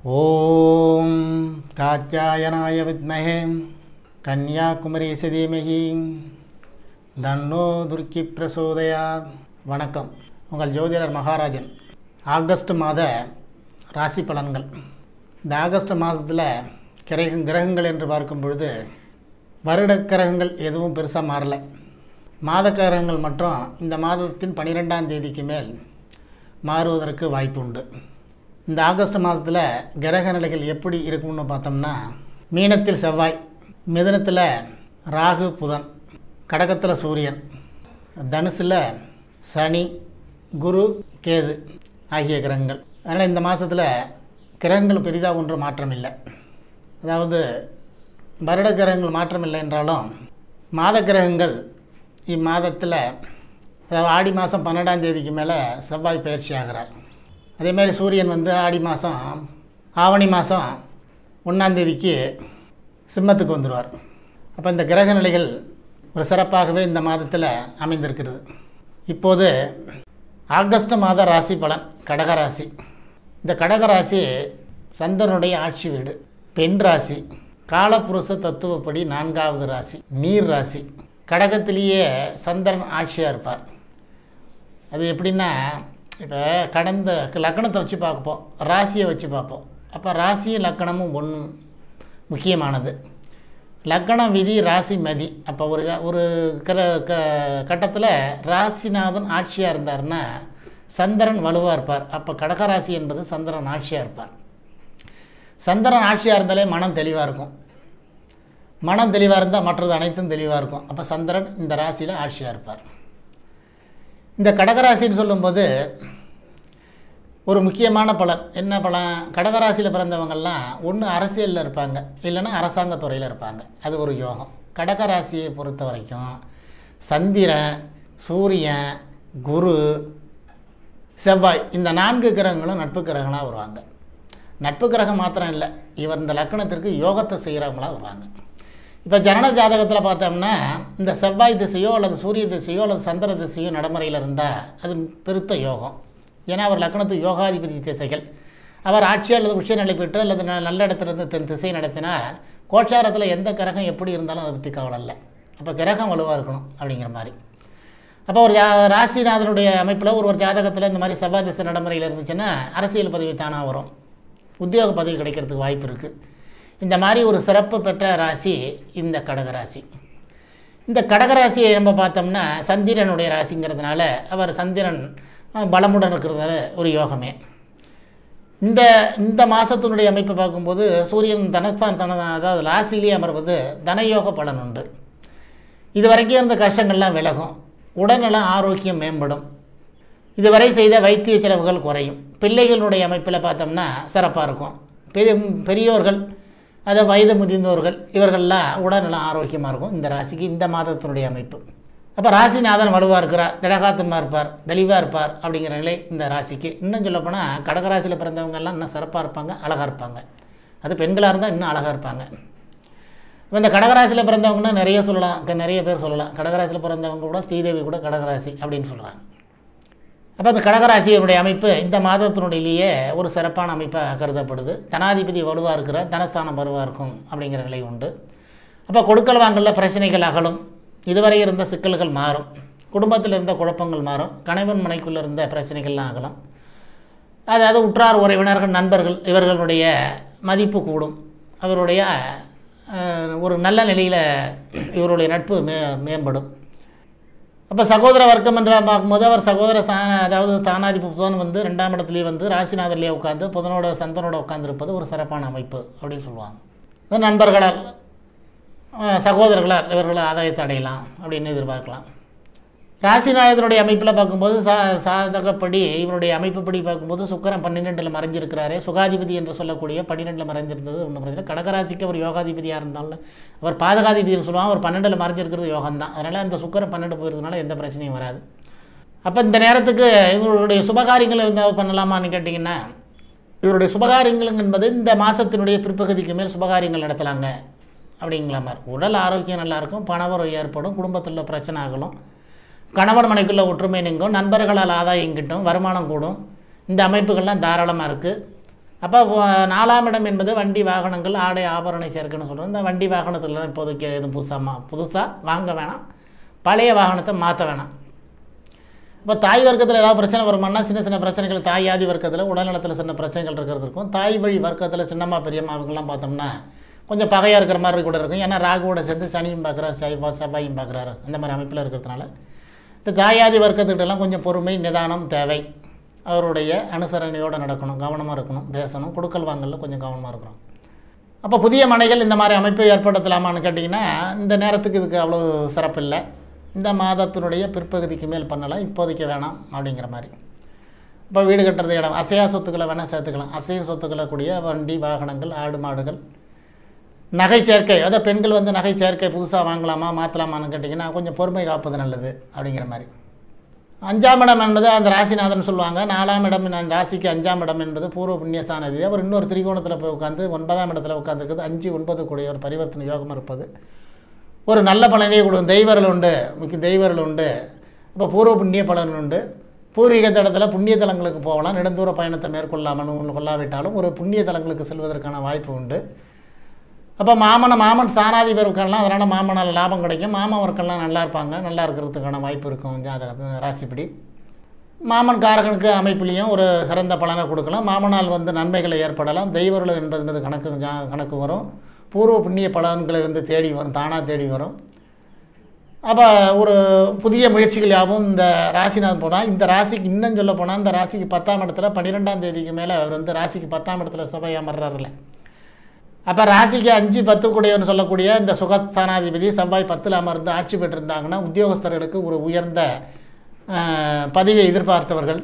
ஓம் காத்தியாயனாய வித்மஹே கன்யாகுமரேச தீமகி தன்னோ துர்க்கி பிரசோதயாத் வணக்கம் உங்கள் ஜோதிடர் மகாராஜன் ஆகஸ்ட் மாத ராசி பலன்கள் இந்த ஆகஸ்ட் மாதத்தில் கிரக கிரகங்கள் என்று பார்க்கும் பொழுது வருட கிரகங்கள் எதுவும் பெருசாக மாறல மாத கிரகங்கள் மற்றும் இந்த மாதத்தின் பன்னிரெண்டாம் தேதிக்கு மேல் மாறுவதற்கு வாய்ப்பு உண்டு இந்த ஆகஸ்ட் மாதத்தில் கிரக நிலைகள் எப்படி இருக்கும்னு பார்த்தோம்னா மீனத்தில் செவ்வாய் மிதனத்தில் ராகு புதன் கடகத்தில் சூரியன் தனுசில் சனி குரு கேது ஆகிய கிரகங்கள் அதனால் இந்த மாதத்தில் கிரகங்கள் பெரிதாக ஒன்றும் மாற்றம் இல்லை அதாவது வருட கிரகங்கள் மாற்றம் இல்லை என்றாலும் மாத கிரகங்கள் இம்மாதத்தில் அதாவது ஆடி மாதம் பன்னெண்டாம் தேதிக்கு மேலே செவ்வாய் பயிற்சி ஆகிறார் அதேமாதிரி சூரியன் வந்து ஆடி மாதம் ஆவணி மாதம் ஒன்றாந்தேதிக்கு சிம்மத்துக்கு வந்துடுவார் அப்போ இந்த கிரக நிலைகள் ஒரு சிறப்பாகவே இந்த மாதத்தில் அமைந்திருக்கிறது இப்போது ஆகஸ்ட் மாத ராசி பலன் கடகராசி இந்த கடகராசி சந்திரனுடைய ஆட்சி வீடு பெண் ராசி காலப்புருஷ தத்துவப்படி நான்காவது ராசி நீர் ராசி கடகத்திலேயே சந்திரன் ஆட்சியாக இருப்பார் அது எப்படின்னா இப்போ கடந்த லக்கணத்தை வச்சு பார்ப்போம் ராசியை வச்சு பார்ப்போம் அப்போ ராசியும் லக்கணமும் ஒன்று முக்கியமானது லக்கணம் விதி ராசி மதி அப்போ ஒரு ஒரு கிர க கட்டத்தில் ராசிநாதன் ஆட்சியாக இருந்தார்னா சந்திரன் வலுவாக இருப்பார் அப்போ கடகராசி என்பது சந்திரன் ஆட்சியாக இருப்பார் சந்திரன் ஆட்சியாக இருந்தாலே மனம் தெளிவாக இருக்கும் மனம் தெளிவாக இருந்தால் மற்றது அனைத்தும் தெளிவாக இருக்கும் அப்போ சந்திரன் இந்த ராசியில் ஆட்சியாக இருப்பார் இந்த கடகராசின்னு சொல்லும்போது ஒரு முக்கியமான பலன் என்ன பலன் கடகராசியில் பிறந்தவங்கள்லாம் ஒன்று அரசியலில் இருப்பாங்க இல்லைன்னா அரசாங்க துறையில் இருப்பாங்க அது ஒரு யோகம் கடகராசியை பொறுத்த வரைக்கும் சந்திரன் சூரியன் குரு செவ்வாய் இந்த நான்கு கிரகங்களும் நட்பு கிரகங்களாக வருவாங்க நட்பு கிரகம் மாத்திரம் இல்லை இவர் இந்த லக்கணத்திற்கு யோகத்தை செய்கிறவங்களாக வருவாங்க இப்போ ஜனன ஜாதகத்தில் பார்த்தோம்னா இந்த செவ்வாய் திசையோ அல்லது சூரிய திசையோ அல்லது சந்திர திசையோ நடைமுறையில் இருந்தால் அது பெருத்த யோகம் ஏன்னா அவர் லக்னத்து யோகாதிபதி திசைகள் அவர் ஆட்சி அல்லது உச்சநிலை பெற்று அல்லது ந நல்ல இடத்துலேருந்து தென் திசை நடத்தினால் கோச்சாரத்தில் எந்த கிரகம் எப்படி இருந்தாலும் அதை பற்றி கவலை இல்லை அப்போ கிரகம் வலுவாக இருக்கணும் அப்படிங்கிற மாதிரி அப்போ ஒரு ஜா ராசிநாதனுடைய அமைப்பில் ஒரு ஒரு ஜாதகத்தில் இந்த மாதிரி செவ்வாய் திசை நடைமுறையில் இருந்துச்சுன்னா அரசியல் பதவி தானாக வரும் உத்தியோக பதவி கிடைக்கிறதுக்கு வாய்ப்பு இருக்குது இந்த மாதிரி ஒரு சிறப்பு பெற்ற ராசி இந்த கடகராசி இந்த கடகராசியை நம்ம பார்த்தோம்னா சந்திரனுடைய ராசிங்கிறதுனால அவர் சந்திரன் பலமுடன் இருக்கிறதுனால ஒரு யோகமே இந்த இந்த மாதத்தினுடைய அமைப்பை பார்க்கும்போது சூரியன் தனஸ்தான் தன அதாவது ராசியிலே அமர்வது தனயோக பலன் உண்டு இது வரைக்கும் இருந்த கஷ்டங்கள்லாம் விலகும் உடல்நலம் ஆரோக்கியம் மேம்படும் இதுவரை செய்த வைத்திய செலவுகள் குறையும் பிள்ளைகளுடைய அமைப்பில் பார்த்தோம்னா சிறப்பாக இருக்கும் பெரிய பெரியோர்கள் அதை வயது முதிர்ந்தோர்கள் இவர்கள்லாம் உடல்நலம் ஆரோக்கியமாக இருக்கும் இந்த ராசிக்கு இந்த மாதத்தினுடைய அமைப்பு அப்போ ராசிநாதன் வலுவாக இருக்கிறார் திடகாத்தமாக இருப்பார் தெளிவாக இருப்பார் அப்படிங்கிற நிலை இந்த ராசிக்கு இன்னும் சொல்லப்போனால் கடகராசியில் பிறந்தவங்கெல்லாம் இன்னும் சிறப்பாக இருப்பாங்க அழகாக இருப்பாங்க அது பெண்களாக இருந்தால் இன்னும் அழகாக இருப்பாங்க இப்போ இந்த கடகராசியில் பிறந்தவங்கன்னா நிறைய சொல்லலாம் நிறைய பேர் சொல்லலாம் கடகராசியில் பிறந்தவங்க கூட ஸ்ரீதேவி கூட கடகராசி அப்படின்னு சொல்கிறாங்க அப்போ அந்த கடகராசியினுடைய அமைப்பு இந்த மாதத்தினுடையிலேயே ஒரு சிறப்பான அமைப்பாக கருதப்படுது தனாதிபதி வலுவாக இருக்கிற தனஸ்தானம் வலுவாக இருக்கும் அப்படிங்கிற நிலை உண்டு அப்போ கொடுக்கல் வாங்கலில் பிரச்சனைகள் அகலும் இதுவரை இருந்த சிக்கல்கள் மாறும் குடும்பத்தில் இருந்த குழப்பங்கள் மாறும் கணவன் மனைக்குள்ளே இருந்த பிரச்சனைகள்லாம் அகலும் அதாவது உற்றார் உறவினர்கள் நண்பர்கள் இவர்களுடைய மதிப்பு கூடும் அவருடைய ஒரு நல்ல நிலையில் இவருடைய நட்பு மே மேம்படும் அப்போ சகோதர வர்க்கம் என்ற பார்க்கும்போது அவர் சகோதர சாண அதாவது தானாதிபதி புதன் வந்து ரெண்டாம் இடத்துலேயே வந்து ராசிநாதர்லேயே உட்காந்து புதனோட சந்தனோட உட்காந்துருப்பது ஒரு சிறப்பான அமைப்பு அப்படின்னு சொல்லுவாங்க நண்பர்களால் சகோதரர்களால் இவர்கள் ஆதாயத்தை அடையலாம் அப்படின்னு எதிர்பார்க்கலாம் ராசிநாதனுடைய அமைப்பில் பார்க்கும்போது சா சாதகப்படி இவருடைய அமைப்புப்படி பார்க்கும்போது சுக்கரன் பன்னிரெண்டில் மறைஞ்சிருக்கிறாரு சுகாதிபதி என்று சொல்லக்கூடிய பன்னிரெண்டில் மறைஞ்சிருந்தது ஒன்றும் பிரச்சனை கடகராசிக்கு அவர் யோகாதிபதியாக இருந்தாலும் அவர் பாதகாதிபதினு சொல்லுவாங்க அவர் பன்னெண்டில் மறைஞ்சிருக்கிறது யோகம் தான் அதனால் அந்த சுக்கரன் பன்னெண்டு போயிருந்தனால எந்த பிரச்சனையும் வராது அப்போ இந்த நேரத்துக்கு இவருடைய சுபகாரியங்களை வந்து பண்ணலாமான்னு கேட்டிங்கன்னா இவருடைய சுபகாரியங்கள் என்பது இந்த மாதத்தினுடைய பிற்பகுதிக்கு மேல் சுபகாரியங்கள் நடத்தலாங்க அப்படிங்கிற மாதிரி உடல் ஆரோக்கியம் நல்லாயிருக்கும் பணவரம் ஏற்படும் குடும்பத்தில் பிரச்சனை ஆகலும் கணவன் மனைக்குள்ள ஒற்றுமை நீங்கும் நண்பர்களால் ஆதாயம் கிட்டும் வருமானம் கூடும் இந்த அமைப்புகள்லாம் தாராளமாக இருக்குது அப்போ நாலாம் இடம் என்பது வண்டி வாகனங்கள் ஆடை ஆபரண சேர்க்கைன்னு சொல்கிறோம் இந்த வண்டி வாகனத்தில் தான் இப்போதைக்கு எதுவும் புதுசாக புதுசாக வாங்க வேணாம் பழைய வாகனத்தை மாற்ற வேணாம் இப்போ தாய் வர்க்கத்தில் ஏதாவது பிரச்சனை வருமானா சின்ன சின்ன பிரச்சனைகள் தாய் ஆதி வர்க்கத்தில் உடல்நலத்தில் சின்ன பிரச்சனைகள் இருக்கிறது இருக்கும் தாய் வழி வர்க்கத்தில் சின்னம்மா பெரியம்மா அவங்கெல்லாம் பார்த்தோம்னா கொஞ்சம் பகையாக இருக்கிற மாதிரி கூட இருக்கும் ஏன்னா ராகுவோட சேர்ந்து சனியும் பார்க்குறாரு சை செவ்வாயும் பார்க்குறாரு அந்த மாதிரி அமைப்பில் இருக்கிறதுனால இந்த தாயாதி வர்க்கத்துக்கிட்டலாம் கொஞ்சம் பொறுமை நிதானம் தேவை அவருடைய அனுசரணையோடு நடக்கணும் கவனமாக இருக்கணும் பேசணும் கொடுக்கல் வாங்கலில் கொஞ்சம் கவனமாக இருக்கணும் அப்போ புதிய மனைகள் இந்த மாதிரி அமைப்பு ஏற்படுத்தலாமான்னு கேட்டிங்கன்னா இந்த நேரத்துக்கு இதுக்கு அவ்வளோ சிறப்பில்லை இந்த மாதத்தினுடைய பிற்பகுதிக்கு மேல் பண்ணலாம் இப்போதைக்கு வேணாம் அப்படிங்கிற மாதிரி இப்போ வீடு கட்டுறது இடம் அசையா சொத்துக்களை வேணால் சேர்த்துக்கலாம் அசைய சொத்துக்களை கூடிய வண்டி வாகனங்கள் ஆடு மாடுகள் நகை சேர்க்கை அதாவது பெண்கள் வந்து நகை சேர்க்கை புதுசாக வாங்கலாமா மாற்றலாமான்னு கேட்டிங்கன்னா கொஞ்சம் பொறுமை காப்பது நல்லது அப்படிங்கிற மாதிரி அஞ்சாம் இடம் என்பது அந்த ராசிநாதன் சொல்லுவாங்க நாலாம் இடம் அந்த ராசிக்கு அஞ்சாம் இடம் என்பது பூர்வ புண்ணியஸ்தானது அவர் இன்னொரு திரிகோணத்தில் போய் உட்காந்து ஒன்பதாம் இடத்துல உட்காந்துருக்குது அஞ்சு ஒன்பது கூடிய ஒரு பரிவர்த்தனை யோகம் இருப்பது ஒரு நல்ல பலனையே கொடுக்கும் தெய்வர்கள் உண்டு முக்கிய தெய்வர்கள் உண்டு இப்போ பூர்வ புண்ணிய பலன் உண்டு பூர்வீக தளத்தில் புண்ணிய தலங்களுக்கு போகலாம் நெடுந்தூர பயணத்தை மேற்கொள்ளாமல் கொள்ளாவிட்டாலும் ஒரு புண்ணிய தலங்களுக்கு செல்வதற்கான வாய்ப்பு உண்டு அப்போ மாமனை மாமன் ஸ்தானாதிபர் உட்காரலாம் அதனால் மாமனால் லாபம் கிடைக்கும் மாமன் ஒர்க்கெல்லாம் நல்லா இருப்பாங்க நல்லா இருக்கிறதுக்கான வாய்ப்பு இருக்கும் ஜாதக ராசிப்படி மாமன் காரகனுக்கு அமைப்புலேயும் ஒரு சிறந்த பலனை கொடுக்கலாம் மாமனால் வந்து நன்மைகளை ஏற்படலாம் தெய்வர்கள் என்பது கணக்கு ஜா- கணக்கு வரும் பூர்வ புண்ணிய பலன்களை வந்து தேடி வரும் தானாக தேடி வரும் அப்போ ஒரு புதிய முயற்சிகள் யாவும் இந்த ராசிநாதன் போனால் இந்த ராசிக்கு இன்னும் சொல்ல போனால் இந்த ராசிக்கு பத்தாம் இடத்துல பன்னிரெண்டாம் தேதிக்கு மேலே அவர் வந்து ராசிக்கு பத்தாம் இடத்துல சபை அமர்றாருல அப்போ ராசிக்கு அஞ்சு பத்து கூடியவன்னு சொல்லக்கூடிய இந்த சுகஸ்தானாதிபதி செவ்வாய் பத்தில் அமர்ந்து ஆட்சி பெற்றிருந்தாங்கன்னா உத்தியோகஸ்தர்களுக்கு ஒரு உயர்ந்த அஹ், பதவியை எதிர்பார்த்தவர்கள்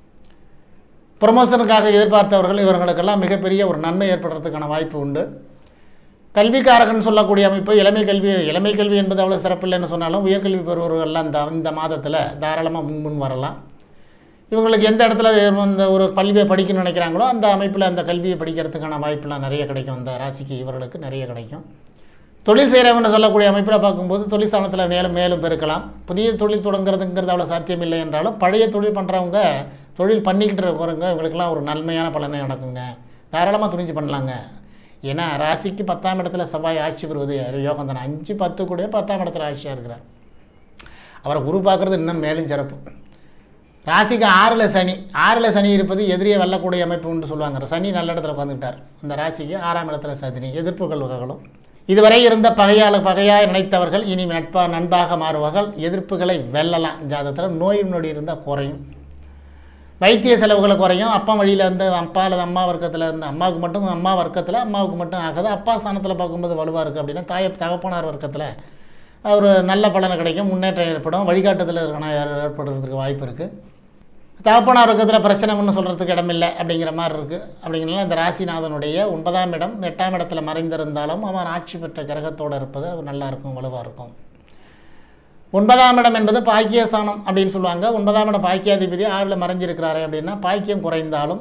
ப்ரொமோஷனுக்காக எதிர்பார்த்தவர்கள் இவர்களுக்கெல்லாம் மிகப்பெரிய ஒரு நன்மை ஏற்படுறதுக்கான வாய்ப்பு உண்டு கல்விக்காரகன் சொல்லக்கூடிய அமைப்பு இளமை கல்வி இளமை கல்வி என்பது அவ்வளோ சிறப்பில்லைன்னு சொன்னாலும் உயர்கல்வி பெறுபவர்கள்லாம் இந்த இந்த மாதத்தில் தாராளமாக முன் முன் வரலாம் இவங்களுக்கு எந்த இடத்துல இந்த ஒரு கல்வியை படிக்கணும்னு நினைக்கிறாங்களோ அந்த அமைப்பில் அந்த கல்வியை படிக்கிறதுக்கான வாய்ப்பெல்லாம் நிறைய கிடைக்கும் இந்த ராசிக்கு இவர்களுக்கு நிறைய கிடைக்கும் தொழில் செய்கிறவங்க சொல்லக்கூடிய அமைப்பில் பார்க்கும்போது தொழில் ஸ்தானத்தில் மேலும் மேலும் பெருக்கலாம் புதிய தொழில் தொடங்குறதுங்கிறது அவ்வளோ சாத்தியம் இல்லை என்றாலும் பழைய தொழில் பண்ணுறவங்க தொழில் பண்ணிக்கிட்டு இருக்கிறவங்க இவங்களுக்கெல்லாம் ஒரு நன்மையான பலனை நடக்குங்க தாராளமாக துணிஞ்சு பண்ணலாங்க ஏன்னா ராசிக்கு பத்தாம் இடத்துல செவ்வாய் ஆட்சி பெறுவது யோகம் தானே அஞ்சு பத்து கூட பத்தாம் இடத்துல ஆட்சியாக இருக்கிறார் அவரை குரு பார்க்குறது இன்னும் மேலும் சிறப்பு ராசிக்கு ஆறில் சனி ஆறில் சனி இருப்பது எதிரியை வெல்லக்கூடிய அமைப்பு உண்டு சொல்லுவாங்க சனி நல்ல இடத்துல உட்காந்துக்கிட்டார் இந்த ராசிக்கு ஆறாம் இடத்துல சனி எதிர்ப்புகள் வகைகளும் இதுவரை இருந்த பகையாள பகையாய் நினைத்தவர்கள் இனி நட்பா நண்பாக மாறுவார்கள் எதிர்ப்புகளை வெல்லலாம் ஜாதகத்தில் நோய் நொடி இருந்தால் குறையும் வைத்திய செலவுகளை குறையும் அப்பா வழியில் இருந்து அப்பா அல்லது அம்மா வர்க்கத்தில் இருந்து அம்மாவுக்கு மட்டும் அம்மா வர்க்கத்தில் அம்மாவுக்கு மட்டும் ஆகாது அப்பா ஸ்தானத்தில் பார்க்கும்போது வலுவாக இருக்குது அப்படின்னா தாய தகப்பனார் வர்க்கத்தில் ஒரு நல்ல பலனை கிடைக்கும் முன்னேற்றம் ஏற்படும் வழிகாட்டுதல் இருக்கணும் ஏற்படுறதுக்கு வாய்ப்பு இருக்குது தகப்பனார் வர்க்கத்தில் பிரச்சனை ஒன்றும் சொல்கிறதுக்கு இடமில்லை அப்படிங்கிற மாதிரி இருக்குது அப்படிங்கிறனால இந்த ராசிநாதனுடைய ஒன்பதாம் இடம் எட்டாம் இடத்துல மறைந்திருந்தாலும் அவன் ஆட்சி பெற்ற கிரகத்தோடு இருப்பது அது நல்லா இருக்கும் வலுவாக இருக்கும் ஒன்பதாம் இடம் என்பது பாக்கியஸ்தானம் அப்படின்னு சொல்லுவாங்க ஒன்பதாம் இடம் பாக்கியாதிபதி ஆறில் மறைஞ்சிருக்கிறாரு அப்படின்னா பாக்கியம் குறைந்தாலும்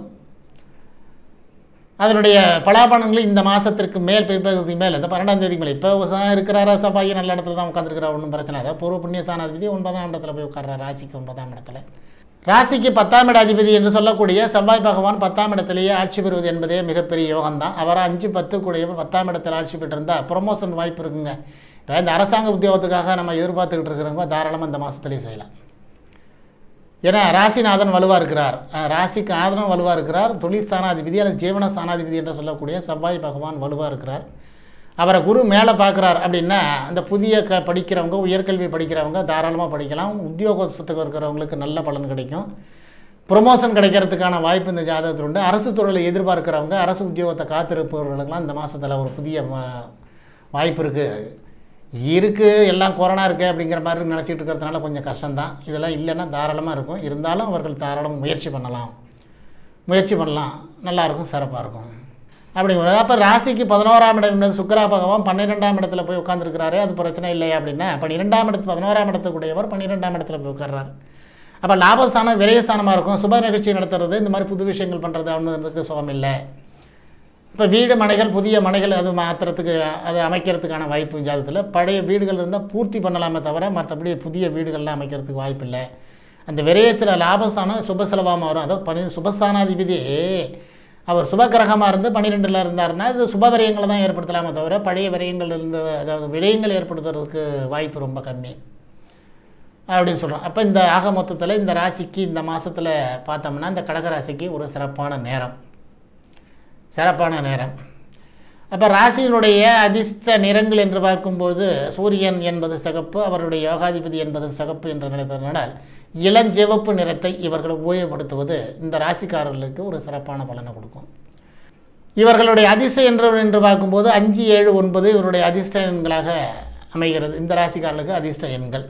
அதனுடைய பலாபலன்கள் இந்த மாதத்திற்கு மேல் பிற்பகுதிக்கு மேல் இந்த பன்னெண்டாம் தேதி மேல் இப்போ இருக்கிறாரா சபாயி நல்ல இடத்துல தான் உட்காந்துருக்கிறார் ஒன்றும் பிரச்சனை இல்லை பூர்வ புண்ணியஸ்தானாதிபதி ஒன்பதாம் இடத்துல போய் உட்கார்றார் ராசிக்கு ஒன்பதாம் இடத்துல ராசிக்கு பத்தாம் இட அதிபதி என்று சொல்லக்கூடிய செவ்வாய் பகவான் பத்தாம் இடத்திலேயே ஆட்சி பெறுவது என்பதே மிகப்பெரிய யோகம் தான் அவர் அஞ்சு பத்து கூடியவர் பத்தாம் இடத்தில் ஆட்சி பெற்றிருந்தால் ப்ரொமோஷன் வாய்ப்பு இருக்குங்க இப்போ இந்த அரசாங்க உத்தியோகத்துக்காக நம்ம எதிர்பார்த்துக்கிட்டு இருக்கிறவங்க தாராளமாக இந்த மாதத்துலேயே செய்யலாம் ஏன்னா ராசிநாதன் வலுவாக இருக்கிறார் அஹ் ராசிக்கு ஆதரன் வலுவாக இருக்கிறார் தொழில் ஸ்தானாதிபதி அல்லது ஜீவன ஸ்தானாதிபதி என்று சொல்லக்கூடிய செவ்வாய் பகவான் வலுவாக இருக்கிறார் அவரை குரு மேலே பார்க்குறார் அப்படின்னா அந்த புதிய க படிக்கிறவங்க உயர்கல்வி படிக்கிறவங்க தாராளமாக படிக்கலாம் உத்தியோகத்துக்கு இருக்கிறவங்களுக்கு நல்ல பலன் கிடைக்கும் ப்ரொமோஷன் கிடைக்கிறதுக்கான வாய்ப்பு இந்த ஜாதகத்தில் உண்டு அரசு தொழிலை எதிர்பார்க்கிறவங்க அரசு உத்தியோகத்தை காத்திருப்பவர்களுக்கெல்லாம் இந்த மாதத்தில் ஒரு புதிய ம- வாய்ப்பு இருக்குது இருக்குது எல்லாம் கொரோனா இருக்குது அப்படிங்கிற மாதிரி நினச்சிட்டு இருக்கிறதுனால கொஞ்சம் கஷ்டம்தான் இதெல்லாம் இல்லைன்னா தாராளமாக இருக்கும் இருந்தாலும் அவர்கள் தாராளமாக முயற்சி பண்ணலாம் முயற்சி பண்ணலாம் நல்லாயிருக்கும் சிறப்பாக இருக்கும் அப்படிங்கிற அப்போ ராசிக்கு பதினோராம் இடம் என்பது சுக்கிரா பகவான் பன்னிரெண்டாம் இடத்துல போய் உட்காந்துருக்கிறாரே அது பிரச்சனை இல்லையா அப்படின்னா பன்னிரெண்டாம் இடத்து பதினோராம் இடத்துக்குடையவர் பன்னிரெண்டாம் இடத்துல போய் உட்கார்றாரு அப்போ லாபஸ்தானம் விரயஸ்தானமாக இருக்கும் சுப நிகழ்ச்சி நடத்துறது இந்த மாதிரி புது விஷயங்கள் பண்ணுறது அவனுக்கு சுகம் இல்லை இப்போ வீடு மனைகள் புதிய மனைகள் அது மாற்றுறதுக்கு அது அமைக்கிறதுக்கான வாய்ப்பு ஜாதகத்தில் பழைய வீடுகள் இருந்தால் பூர்த்தி பண்ணலாமே தவிர மற்றபடி புதிய வீடுகள்லாம் அமைக்கிறதுக்கு வாய்ப்பு இல்லை அந்த விரயத்தில் லாபஸ்தானம் சுப செலவாக வரும் அதாவது பனி சுபஸ்தானாதிபதி அவர் சுபகிரகமாக இருந்து பன்னிரெண்டில் இருந்தாருன்னா இது சுப விரயங்களை தான் ஏற்படுத்தலாமே தவிர பழைய விரயங்கள் இருந்து அதாவது விடயங்கள் ஏற்படுத்துறதுக்கு வாய்ப்பு ரொம்ப கம்மி அப்படின்னு சொல்கிறோம் அப்போ இந்த ஆக மொத்தத்தில் இந்த ராசிக்கு இந்த மாதத்தில் பார்த்தோம்னா இந்த கடகராசிக்கு ஒரு சிறப்பான நேரம் சிறப்பான நேரம் அப்போ ராசியினுடைய அதிர்ஷ்ட நிறங்கள் என்று பார்க்கும்போது சூரியன் என்பது சிகப்பு அவருடைய யோகாதிபதி என்பதும் சிகப்பு என்ற நிலைத்ததனால் இளஞ்சிவப்பு நிறத்தை இவர்கள் உபயோகப்படுத்துவது இந்த ராசிக்காரர்களுக்கு ஒரு சிறப்பான பலனை கொடுக்கும் இவர்களுடைய அதிர்ஷ்ட என்று என்று பார்க்கும்போது அஞ்சு ஏழு ஒன்பது இவருடைய அதிர்ஷ்ட எண்களாக அமைகிறது இந்த ராசிக்காரர்களுக்கு அதிர்ஷ்ட எண்கள்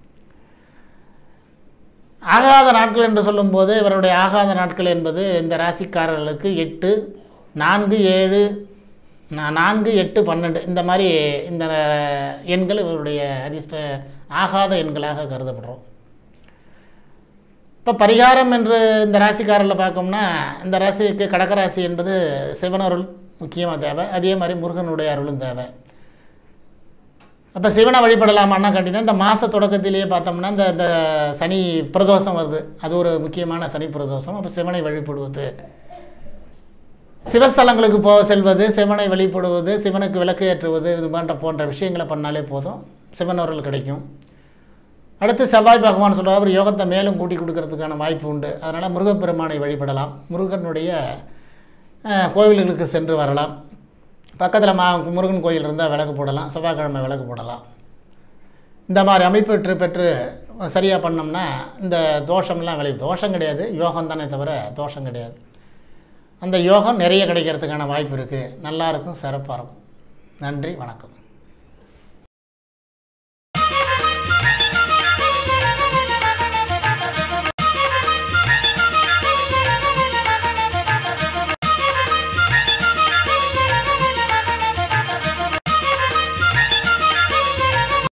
ஆகாத நாட்கள் என்று சொல்லும்போது இவருடைய ஆகாத நாட்கள் என்பது இந்த ராசிக்காரர்களுக்கு எட்டு நான்கு ஏழு நா- நான்கு எட்டு பன்னெண்டு இந்த மாதிரி இந்த எண்கள் இவருடைய அதிர்ஷ்ட ஆகாத எண்களாக கருதப்படுறோம் இப்போ பரிகாரம் என்று இந்த ராசிக்காரரில் பார்த்தோம்னா இந்த ராசிக்கு கடகராசி என்பது சிவனருள் முக்கியமாக தேவை அதே மாதிரி முருகனுடைய அருளும் தேவை அப்போ சிவனை வழிபடலாமான்னா கேட்டிங்கன்னா இந்த மாத தொடக்கத்திலேயே பார்த்தோம்னா இந்த இந்த சனி பிரதோஷம் வருது அது ஒரு முக்கியமான சனி பிரதோஷம் அப்போ சிவனை வழிபடுவது சிவஸ்தலங்களுக்கு போ செல்வது சிவனை வழிபடுவது சிவனுக்கு விளக்கு ஏற்றுவது இது போன்ற போன்ற விஷயங்களை பண்ணாலே போதும் சிவன் அருள் கிடைக்கும் அடுத்து செவ்வாய் பகவான் சொல்கிறார் அவர் யோகத்தை மேலும் கூட்டி கொடுக்கறதுக்கான வாய்ப்பு உண்டு அதனால் முருகப்பெருமானை வழிபடலாம் முருகனுடைய அஹ், கோவில்களுக்கு சென்று வரலாம் பக்கத்தில் மா முருகன் கோயில் இருந்தால் விளக்கு போடலாம் செவ்வாய்க்கிழமை விளக்கு போடலாம் இந்த மாதிரி அமைப்பு பெற்று பெற்று சரியாக பண்ணோம்னா இந்த தோஷம்லாம் விளை தோஷம் கிடையாது யோகம் தானே தவிர தோஷம் கிடையாது அந்த யோகம் நிறைய கிடைக்கிறதுக்கான வாய்ப்பு இருக்குது நல்லா இருக்கும் சிறப்பாக இருக்கும் நன்றி வணக்கம்